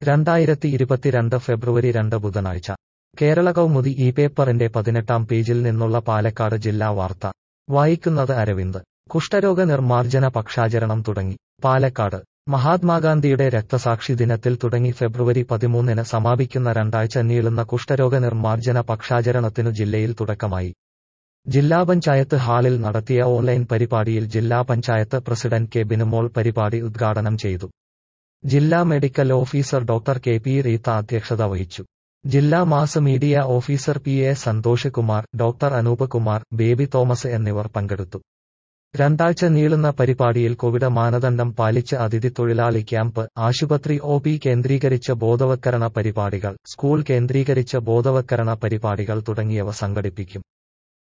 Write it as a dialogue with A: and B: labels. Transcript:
A: രണ്ടായിരത്തി ഇരുപത്തിരണ്ട് ഫെബ്രുവരി രണ്ട് ബുധനാഴ്ച കേരള കൗമുദി ഈ പേപ്പറിന്റെ പതിനെട്ടാം പേജിൽ നിന്നുള്ള പാലക്കാട് ജില്ലാ വാർത്ത വായിക്കുന്നത് അരവിന്ദ് കുഷ്ഠരോഗ നിർമ്മാർജ്ജന പക്ഷാചരണം തുടങ്ങി പാലക്കാട് മഹാത്മാഗാന്ധിയുടെ രക്തസാക്ഷി ദിനത്തിൽ തുടങ്ങി ഫെബ്രുവരി പതിമൂന്നിന് സമാപിക്കുന്ന രണ്ടാഴ്ച നീളുന്ന കുഷ്ഠരോഗ നിർമ്മാർജ്ജന പക്ഷാചരണത്തിനു ജില്ലയിൽ തുടക്കമായി ജില്ലാ പഞ്ചായത്ത് ഹാളിൽ നടത്തിയ ഓൺലൈൻ പരിപാടിയിൽ ജില്ലാ പഞ്ചായത്ത് പ്രസിഡന്റ് കെ ബിനുമോൾ പരിപാടി ഉദ്ഘാടനം ചെയ്തു ജില്ലാ medical officer doctor K P Reetha അധ്യക്ഷത വഹിച്ചു ജില്ലാ mass media officer P A Santhosh Kumar doctor Anoop Kumar Baby Thomas എന്നിവർ പങ്കെടുത്തു രണ്ടാഴ്ച നീളുന്ന പരിപാടിയിൽ കോവിഡ് മാനദണ്ഡം പാലിച്ച് അതിഥി തൊഴിലാളി ക്യാമ്പ് ആശുപത്രി ഒ പി കേന്ദ്രീകരിച്ച ബോധവത്കരണ പരിപാടികൾ സ്കൂൾ കേന്ദ്രീകരിച്ച ബോധവത്കരണ പരിപാടികൾ തുടങ്ങിയവ സംഘടിപ്പിക്കും